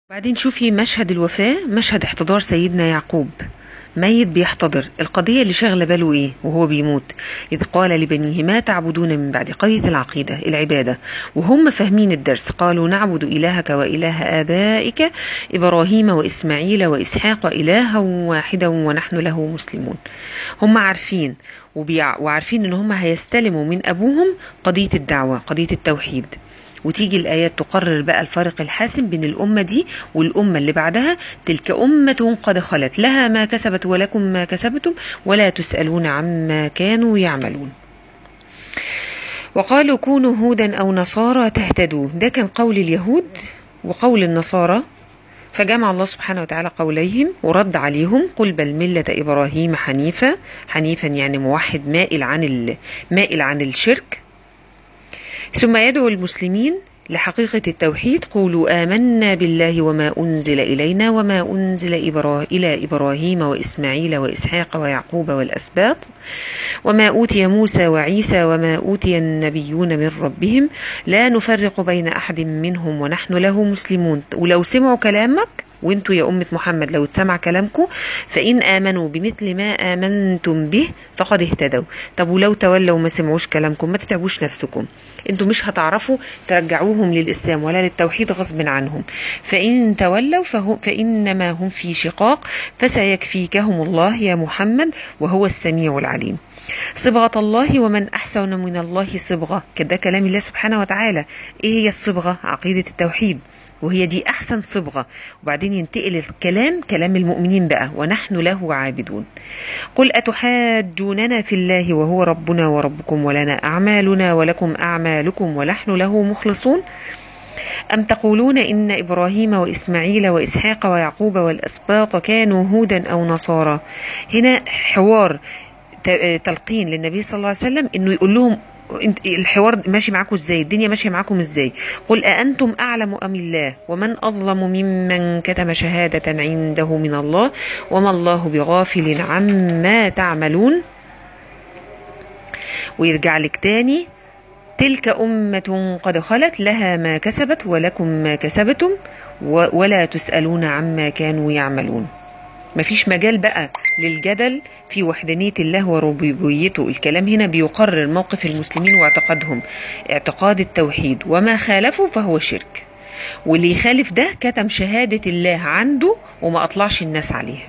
بعدين شوفي مشهد الوفاة مشهد احتضار سيدنا يعقوب ميت بيحتضر القضية اللي شاغلة باله ايه وهو بيموت إذ قال لبنيه ما تعبدون من بعد قضية العقيدة العبادة وهم فاهمين الدرس قالوا نعبد إلهك وإله آبائك إبراهيم وإسماعيل وإسحاق إلها واحدا ونحن له مسلمون هم عارفين وبيع وعارفين ان هم هيستلموا من أبوهم قضية الدعوة قضية التوحيد وتيجي الآيات تقرر بقى الفارق الحاسم بين الأمة دي والأمة اللي بعدها تلك أمة قد خلت لها ما كسبت ولكم ما كسبتم ولا تسألون عما كانوا يعملون وقالوا كونوا هودا أو نصارى تهتدوا ده كان قول اليهود وقول النصارى فجمع الله سبحانه وتعالى قوليهم ورد عليهم قل بل ملة إبراهيم حنيفا حنيفا يعني موحد مائل عن مائل عن الشرك ثم يدعو المسلمين لحقيقة التوحيد قولوا آمنا بالله وما أنزل إلينا وما أنزل إبراه إلى إبراهيم وإسماعيل وإسحاق ويعقوب والأسباط وما أوتي موسى وعيسى وما أوتي النبيون من ربهم لا نفرق بين أحد منهم ونحن له مسلمون ولو سمعوا كلامك وانتوا يا أمة محمد لو تسمع كلامكم فإن آمنوا بمثل ما آمنتم به فقد اهتدوا طب ولو تولوا ما سمعوش كلامكم ما تتعبوش نفسكم انتوا مش هتعرفوا ترجعوهم للإسلام ولا للتوحيد غصب عنهم فإن تولوا فهم فإنما هم في شقاق فسيكفيكهم الله يا محمد وهو السميع العليم صبغة الله ومن أحسن من الله صبغة كده كلام الله سبحانه وتعالى إيه هي الصبغة عقيدة التوحيد وهي دي أحسن صبغة وبعدين ينتقل الكلام كلام المؤمنين بقى ونحن له عابدون قل أتحاجوننا في الله وهو ربنا وربكم ولنا أعمالنا ولكم أعمالكم ونحن له مخلصون أم تقولون إن إبراهيم وإسماعيل وإسحاق ويعقوب والأسباط كانوا هودا أو نصارى هنا حوار تلقين للنبي صلى الله عليه وسلم انه يقول لهم الحوار ماشي معاكم ازاي الدنيا ماشيه معاكم ازاي قل أأنتم أعلم أم الله ومن أظلم ممن كتم شهادة عنده من الله وما الله بغافل عما تعملون ويرجع لك تاني تلك أمة قد خلت لها ما كسبت ولكم ما كسبتم ولا تسألون عما كانوا يعملون مفيش مجال بقى للجدل في وحدانية الله وربوبيته الكلام هنا بيقرر موقف المسلمين واعتقادهم اعتقاد التوحيد وما خالفه فهو شرك واللي يخالف ده كتم شهادة الله عنده وما أطلعش الناس عليها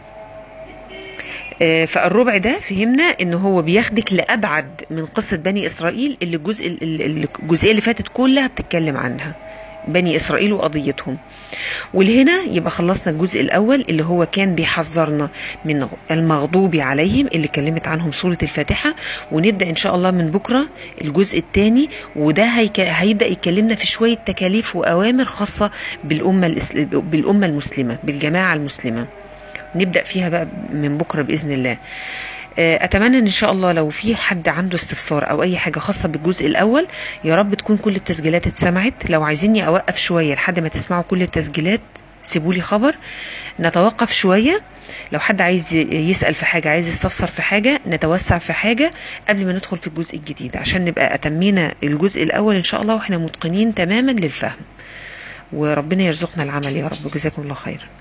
فالربع ده فهمنا ان هو بياخدك لابعد من قصه بني اسرائيل اللي الجزء الجزئيه اللي فاتت كلها بتتكلم عنها بني اسرائيل وقضيتهم ولهنا يبقى خلصنا الجزء الاول اللي هو كان بيحذرنا من المغضوب عليهم اللي اتكلمت عنهم سوره الفاتحه ونبدا ان شاء الله من بكره الجزء الثاني وده هيك... هيبدا يكلمنا في شويه تكاليف واوامر خاصه بالامه الإس... بالامه المسلمه بالجماعه المسلمه نبدا فيها بقى من بكره باذن الله اتمنى ان شاء الله لو في حد عنده استفسار او اي حاجه خاصه بالجزء الاول يا رب تكون كل التسجيلات اتسمعت لو عايزيني اوقف شويه لحد ما تسمعوا كل التسجيلات سيبوا لي خبر نتوقف شويه لو حد عايز يسال في حاجه عايز يستفسر في حاجه نتوسع في حاجه قبل ما ندخل في الجزء الجديد عشان نبقى اتمينا الجزء الاول ان شاء الله واحنا متقنين تماما للفهم وربنا يرزقنا العمل يا رب جزاكم الله خيرا